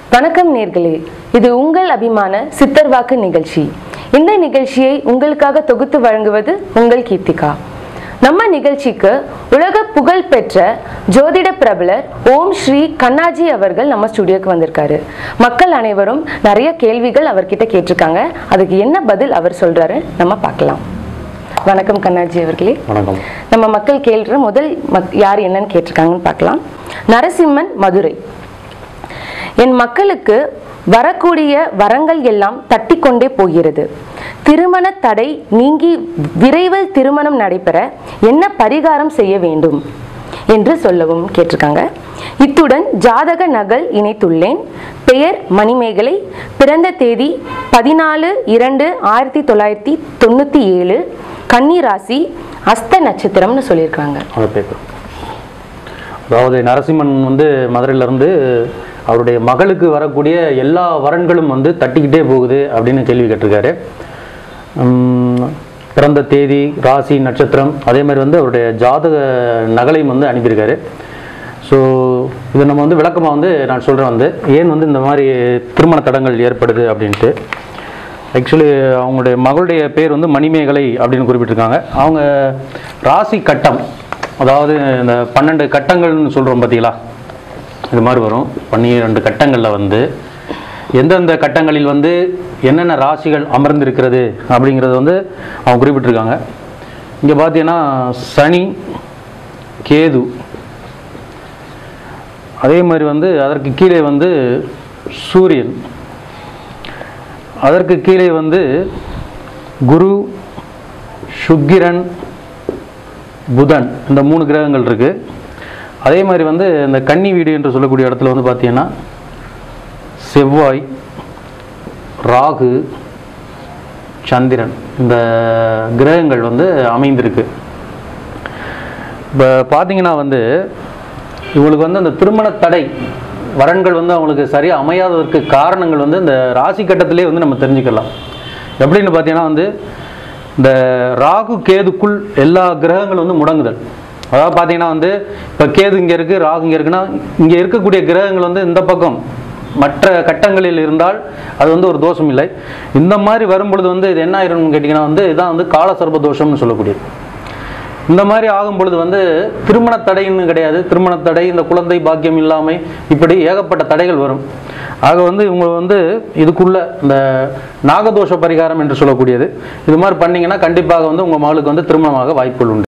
வணக்கம் நேர்களே இது உங்கள் அபிமான சித்தர் வாக்கு நிகழ்ச்சி இந்த நிகழ்ச்சியை உங்களுக்காக தொகுத்து வழங்குவது உங்கள் கீர்த்திகா நம்ம நிகழ்ச்சிக்கு உலக புகழ் பெற்ற ஜோதிட பிரபலர் ஓம் ஸ்ரீ கண்ணாஜி அவர்கள் நம்ம ஸ்டுடியோக்கு வந்திருக்காரு மக்கள் அனைவரும் நிறைய கேள்விகள் அவர்கிட்ட கேட்டிருக்காங்க அதுக்கு என்ன பதில் அவர் சொல்றாரு நம்ம பார்க்கலாம் வணக்கம் கண்ணாஜி அவர்களே வணக்கம் நம்ம மக்கள் கேள்ற முதல் மக் யார் என்னன்னு கேட்டிருக்காங்கன்னு பார்க்கலாம் நரசிம்மன் மதுரை என் மக்களுக்கு வரக்கூடிய வரங்கள் எல்லாம் தட்டிக்கொண்டே போகிறது திருமண தடை நீங்கி விரைவில் திருமணம் நடைபெற என்ன பரிகாரம் செய்ய வேண்டும் என்று சொல்லவும் கேட்டிருக்காங்க இத்துடன் ஜாதக நகல் இணைத்துள்ளேன் பெயர் மணிமேகலை பிறந்த தேதி பதினாலு இரண்டு ஆயிரத்தி தொள்ளாயிரத்தி தொண்ணூற்றி ஏழு கன்னி ராசி அஸ்த நட்சத்திரம்னு சொல்லியிருக்காங்க அதை பேப்பர் அதாவது நரசிம்மன் வந்து மதுரையிலேருந்து அவருடைய மகளுக்கு வரக்கூடிய எல்லா வரன்களும் வந்து தட்டிக்கிட்டே போகுது அப்படின்னு கேள்வி கேட்டிருக்காரு உம், பிறந்த தேதி ராசி நட்சத்திரம் அதே மாதிரி வந்து அவருடைய ஜாதக நகலையும் வந்து அனுப்பியிருக்காரு ஸோ இதை நம்ம வந்து விளக்கமாக வந்து நான் சொல்கிறேன் வந்து ஏன் வந்து இந்த மாதிரி திருமண தடங்கள் ஏற்படுது அப்படின்ட்டு ஆக்சுவலி அவங்களுடைய மகளுடைய பேர் வந்து மணிமேகலை அப்படின்னு குறிப்பிட்டிருக்காங்க அவங்க ராசி கட்டம் அதாவது இந்த பன்னெண்டு கட்டங்கள்னு சொல்கிறோம் பார்த்தீங்களா இது மாதிரி வரும் பன்னிரெண்டு கட்டங்களில் வந்து எந்தெந்த கட்டங்களில் வந்து என்னென்ன ராசிகள் அமர்ந்திருக்கிறது அப்படிங்கிறது வந்து அவங்க குறிப்பிட்டிருக்காங்க இங்கே பார்த்தீங்கன்னா சனி கேது அதே மாதிரி வந்து அதற்கு கீழே வந்து சூரியன் அதற்கு கீழே வந்து குரு சுக்கிரன் புதன் இந்த மூணு கிரகங்கள் இருக்கு அதே மாதிரி வந்து இந்த கன்னி வீடு என்று சொல்லக்கூடிய இடத்துல வந்து பார்த்தீங்கன்னா செவ்வாய் ராகு சந்திரன் இந்த கிரகங்கள் வந்து அமைந்திருக்கு இப்போ பார்த்தீங்கன்னா வந்து இவங்களுக்கு வந்து அந்த திருமண தடை வரன்கள் வந்து அவங்களுக்கு சரியாக அமையாததற்கு காரணங்கள் வந்து இந்த ராசி கட்டத்திலே வந்து நம்ம தெரிஞ்சுக்கலாம் எப்படின்னு பார்த்தீங்கன்னா வந்து இந்த ராகு கேதுக்குள் எல்லா கிரகங்களும் வந்து முடங்குதல் அதாவது பார்த்தீங்கன்னா வந்து இப்போ கேது இங்கே இருக்குது ராகு இங்கே இருக்குன்னா இங்கே இருக்கக்கூடிய கிரகங்கள் வந்து இந்த பக்கம் மற்ற கட்டங்களில் இருந்தால் அது வந்து ஒரு தோஷம் இல்லை இந்த மாதிரி வரும்பொழுது வந்து இது என்ன ஆயிரும்னு கேட்டிங்கன்னா வந்து இதான் வந்து காலசர்ப தோஷம்னு சொல்லக்கூடியது இந்த மாதிரி ஆகும் பொழுது வந்து திருமண தடைன்னு கிடையாது திருமண தடை இந்த குழந்தை பாக்கியம் இல்லாமை இப்படி ஏகப்பட்ட தடைகள் வரும் ஆக வந்து இவங்க வந்து இதுக்குள்ள இந்த நாகதோஷ பரிகாரம் என்று சொல்லக்கூடியது இது மாதிரி பண்ணீங்கன்னா கண்டிப்பாக வந்து உங்கள் மகளுக்கு வந்து திருமணமாக வாய்ப்புகள் உண்டு